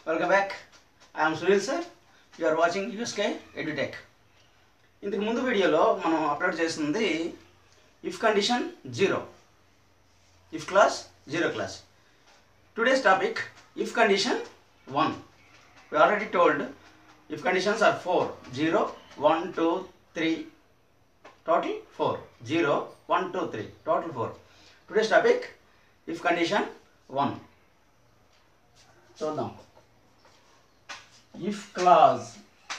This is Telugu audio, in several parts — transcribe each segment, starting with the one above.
Welcome back I'm Sunil sir you are watching యూస్కే ఎడ్యుటెక్ ఇంతకు ముందు వీడియోలో మనం అప్లోడ్ చేసింది if condition zero if class zero class today's topic if condition one we already told if conditions are 4 0 1 2 3 total 4 0 1 2 3 total 4 today's topic if condition 1 చూద్దాం ఇఫ్ క్లాజ్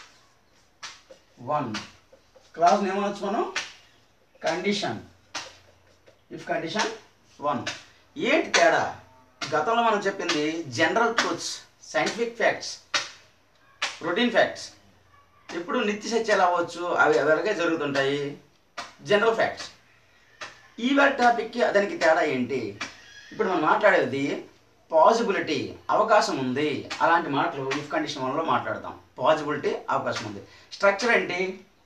వన్ క్లాజ్ ఏమనొచ్చు మనం కండిషన్ ఇఫ్ కండిషన్ వన్ ఏంటి తేడా గతంలో మనం చెప్పింది general truths scientific facts routine facts ఎప్పుడు నిత్య సత్యాలు అవ్వచ్చు అవి అలాగే జరుగుతుంటాయి జనరల్ ఫ్యాక్ట్స్ ఈ వాటి టాపిక్కి దానికి తేడా ఏంటి ఇప్పుడు మనం మాట్లాడేది పాజిబిలిటీ అవకాశం ఉంది అలాంటి మాటలు ఇఫ్ కండిషన్ వన్లో మాట్లాడతాం పాజిబిలిటీ అవకాశం ఉంది స్ట్రక్చర్ ఏంటి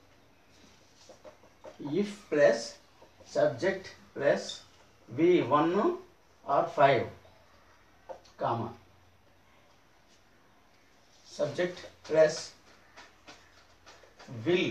if plus subject plus V one or five comma subject plus will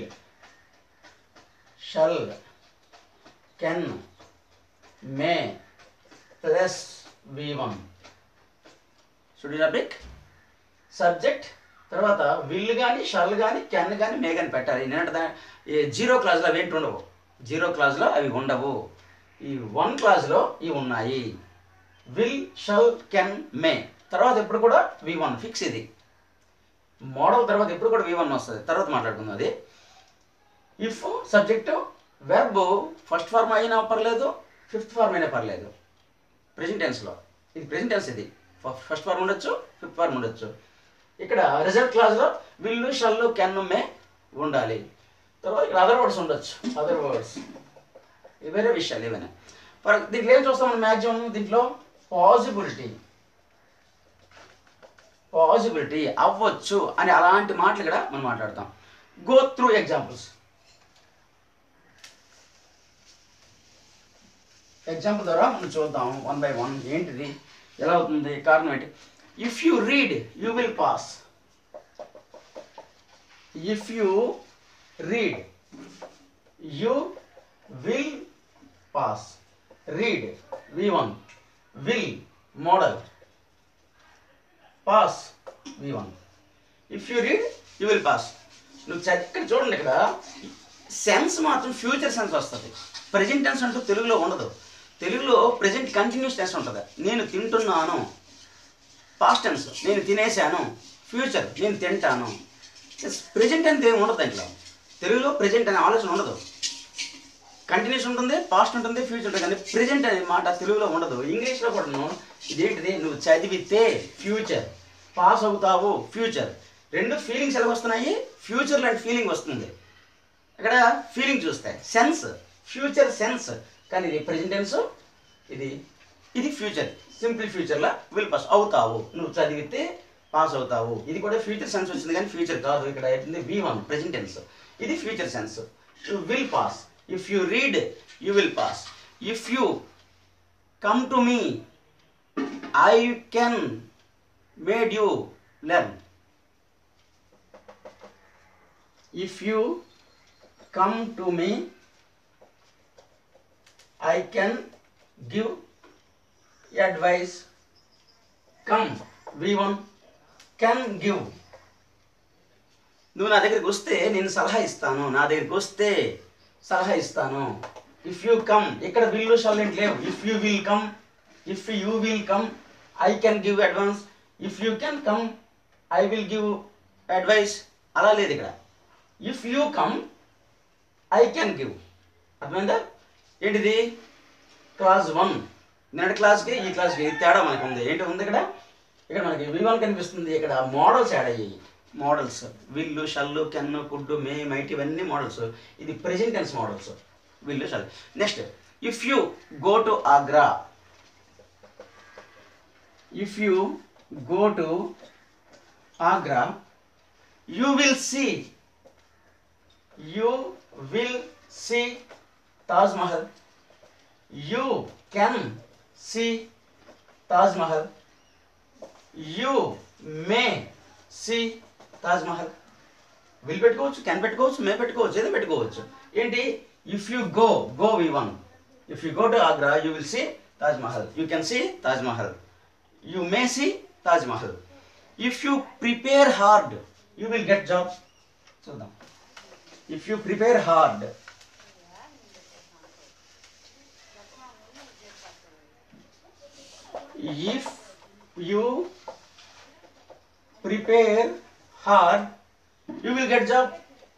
shall can may plus v1 చూడు టాపిక్ సబ్జెక్ట్ తర్వాత విల్ కానీ షల్ కానీ కెన్ కానీ మే కానీ పెట్టాలి నేనంటే జీరో క్లాజ్లో అవి ఏంటి ఉండవు జీరో క్లాజ్లో అవి ఉండవు ఈ వన్ క్లాజ్లో ఇవి ఉన్నాయి విల్ షల్ కెన్ మే తర్వాత ఎప్పుడు కూడా వి వన్ ఫిక్స్ ఇది మోడల్ తర్వాత ఎప్పుడు కూడా వి వన్ వస్తుంది తర్వాత మాట్లాడుకుందాం అది if subject verb first form అయినా పర్లేదు ఫిఫ్త్ ఫార్మ్ అయినా పర్లేదు ప్రెజెంట్ టెన్స్లో ఇది ప్రెజెంట్ టెన్స్ ఇది ఫస్ట్ ఫార్మ్ ఉండొచ్చు ఫిఫ్త్ ఫార్మ్ ఉండొచ్చు ఇక్కడ రిజల్ట్ క్లాస్లో విల్లు షల్లు కెన్ మే ఉండాలి తర్వాత ఇక్కడ అదర్ వర్డ్స్ ఉండొచ్చు అదర్ వర్డ్స్ వేరే విషయాలు ఏమైనా ఫర్ దీంట్లో ఏం చూస్తాం మనం మ్యాక్సిమం దీంట్లో పాజిబిలిటీ పాజిబిలిటీ అవ్వచ్చు అని అలాంటి మాటలు కూడా మనం మాట్లాడతాం గో త్రూ ఎగ్జాంపుల్స్ ఎగ్జాంపుల్ ద్వారా మనం చూద్దాం వన్ బై వన్ ఏంటిది ఎలా అవుతుంది కారణం ఏంటి if you read you will pass if you read you will pass read V one will modal pass V one if you read you will pass నువ్వు చ- ఇక్కడ చూడండి ఇక్కడ సెన్స్ మాత్రం ఫ్యూచర్ సెన్స్ వస్తుంది ప్రజెంట్ టెన్స్ అంటూ తెలుగులో ఉండదు తెలుగులో ప్రజెంట్ కంటిన్యూస్ టెన్స్ ఉంటుంది నేను తింటున్నాను పాస్ట్ టెన్స్ నేను తినేశాను ఫ్యూచర్ నేను తింటాను ప్రజెంట్ అనేది ఏమి ఉండదు దాంట్లో తెలుగులో ప్రజెంట్ అనే ఆలోచన ఉండదు కంటిన్యూస్ ఉంటుంది పాస్ట్ ఉంటుంది ఫ్యూచర్ ఉంటుంది కానీ ప్రెజెంట్ అనే మాట తెలుగులో ఉండదు ఇంగ్లీష్లో కూడాను ఇదేంటిది నువ్వు చదివితే ఫ్యూచర్ పాస్ అవుతావు ఫ్యూచర్ రెండు ఫీలింగ్స్ ఎలా వస్తున్నాయి ఫ్యూచర్ లాంటి ఫీలింగ్ వస్తుంది ఇక్కడ ఫీలింగ్ చూస్తే సెన్స్ ఫ్యూచర్ సెన్స్ కానీ ఇది ప్రెజెంట్ టెన్స్ ఇది ఇది ఫ్యూచర్ సింపుల్ ఫ్యూచర్లో విల్ పాస్ అవుతావు నువ్వు చదివితే పాస్ అవుతావు ఇది కూడా ఫ్యూచర్ సెన్స్ వచ్చింది కానీ ఫ్యూచర్ కాదు ఇక్కడ ఏంటి వి వన్ ప్రెజెంట్ టెన్స్ ఇది future sense you will pass if you read you will pass if you come to me I can made you learn if you come to me i can give advice come v1 can give నువ్వు నా దగ్గరికి వస్తే నేను సలహా ఇస్తాను నా దగ్గరికి వస్తే సలహా ఇస్తాను ఇఫ్ యూ కమ్ ఇక్కడ విల్లు షాలెంట్ లేవు if you will come if you will come I can give advance if you can come I will give advice అలా లేదు ఇక్కడ if you come I can give అర్థమైందా ఏంటిది క్లాస్ వన్ నిన్నటి క్లాస్కి ఈ క్లాస్కి తేడా మనకు ఉంది ఏంటి ఉంది ఇక్కడ ఇక్కడ మనకి వి వన్ కనిపిస్తుంది ఇక్కడ మోడల్స్ యాడ్ అయ్యాయి models will shall can could may might ఇవన్నీ మోడల్స్ ఇది present tense models will shall next if you go to Agra if you go to Agra you will see you will see Taj Mahal. You can see Taj Mahal. You may see Taj Mahal will పెట్టుకోవచ్చు కెన్ పెట్టుకోవచ్చు మే పెట్టుకోవచ్చు ఏదో పెట్టుకోవచ్చు ఏంటి if you go go V one if you go to Agra you will see Taj Mahal you can see Taj Mahal you may see Taj Mahal if you prepare hard you will get job చూద్దాం if you prepare hard if you prepare hard you will get job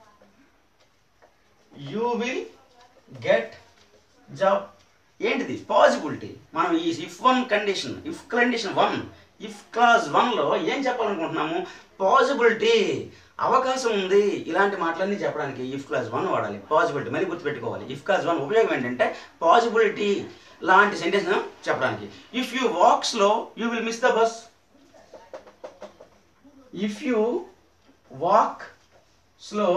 you will get job ఏంటిది పాజిబిలిటీ మనం ఈ if one condition if condition one if clause వన్లో ఏం చెప్పాలనుకుంటున్నాము పాజిబిలిటీ అవకాశం ఉంది ఇలాంటి మాటలన్నీ చెప్పడానికి ఇఫ్ క్లాస్ వన్ వాడాలి పాజిబిలిటీ మళ్ళీ గుర్తుపెట్టుకోవాలి ఇఫ్ క్లాస్ వన్ ఉపయోగం ఏంటంటే పాజిబిలిటీ లాంటి సెంటెన్స్ చెప్పడానికి if you walk slow you will miss the bus if you walk slow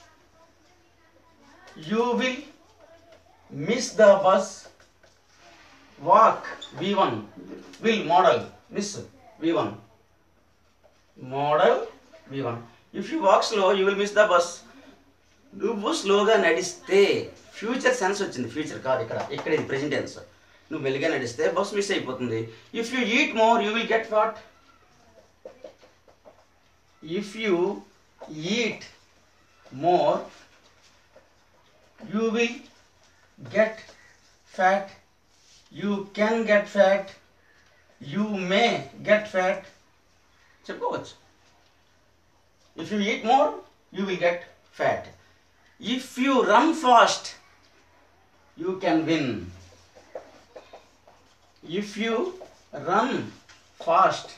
you will miss the bus walk V one will modal miss V one modal V one if you walk slow you will miss the bus నువ్వు స్లోగా నడిస్తే ఫ్యూచర్ సెన్స్ వచ్చింది ఫ్యూచర్ కాదు ఇక్కడ ఇక్కడ ఇది ప్రెజెంట్ టెన్స్ నువ్వు మెల్లిగా నడిస్తే బస్ మిస్ అయిపోతుంది if you eat more you will get what if you eat more you will get fat you can get fat you may get fat చెప్పుకోవచ్చు if you eat more you will get fat if you run fast you can win if you run fast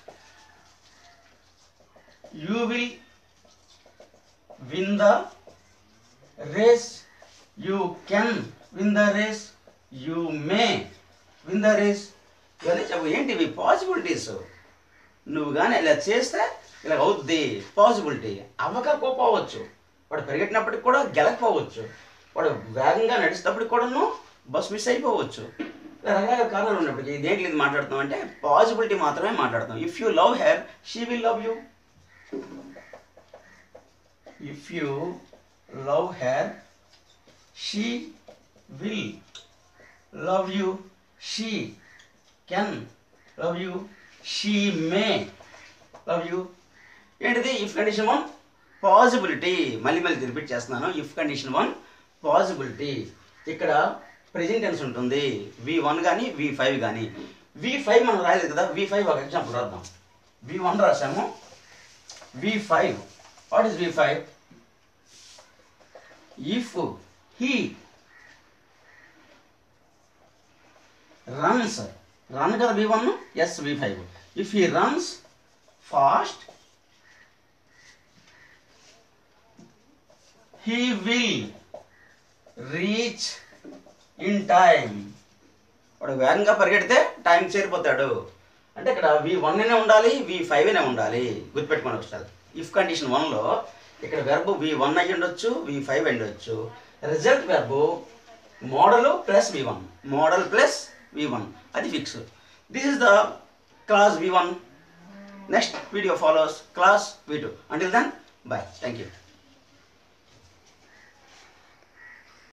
you will win the race you can win the race you may win the race ఇవన్నీ చెప్పు ఏంటివి పాసిబిలిటీస్ నువ్వు కానీ ఇలా చేస్తే ఇలా అవుద్ది పాసిబిలిటీ అవ్వకపోవచ్చు వాడు పరిగెట్టినప్పటికి కూడా గెలకపోవచ్చు వాడు వేగంగా నడిచేటప్పటికి కూడాను బస్ మిస్ అయిపోవచ్చు ఇలా రకరకాల కారణాలు ఉన్నప్పటికీ దేంట్లో ఇది మాట్లాడుతాం అంటే పాసిబిలిటీ మాత్రమే మాట్లాడతాం if you love her she will love you if you love her she will love you she can love you she may love you ఏంటిది ఇఫ్ కండిషన్ వన్ పాసిబిలిటీ మళ్ళీ మళ్ళీ రిపీట్ చేస్తున్నాను ఇఫ్ కండిషన్ వన్ పాసిబిలిటీ ఇక్కడ ప్రెజెంట్ టెన్స్ ఉంటుంది వి వన్ కానీ వి ఫైవ్ కానీ వి ఫైవ్ మనం రాయలేదు కదా వి ఫైవ్ ఒక ఎగ్జాంపుల్ రాద్దాం వి వన్ రాసాము V five what is V five if he runs run కదా V one s V five if he runs fast he will reach in time వాడు వేగంగా పరిగెడితే టైం చేరిపోతాడు అంటే ఇక్కడ వి వన్ అనే ఉండాలి వి ఫైవ్ అనే ఉండాలి గుర్తుపెట్టుకొని ఒకసారి ఇఫ్ కండిషన్ వన్లో ఇక్కడ వెర్బ్ వి వన్ అయ్యి ఉండొచ్చు వి ఫైవ్ అయి ఉండొచ్చు result verb modal plus V one modal plus V one అది fix this is the clause V one next video follows clause V two until then bye thank you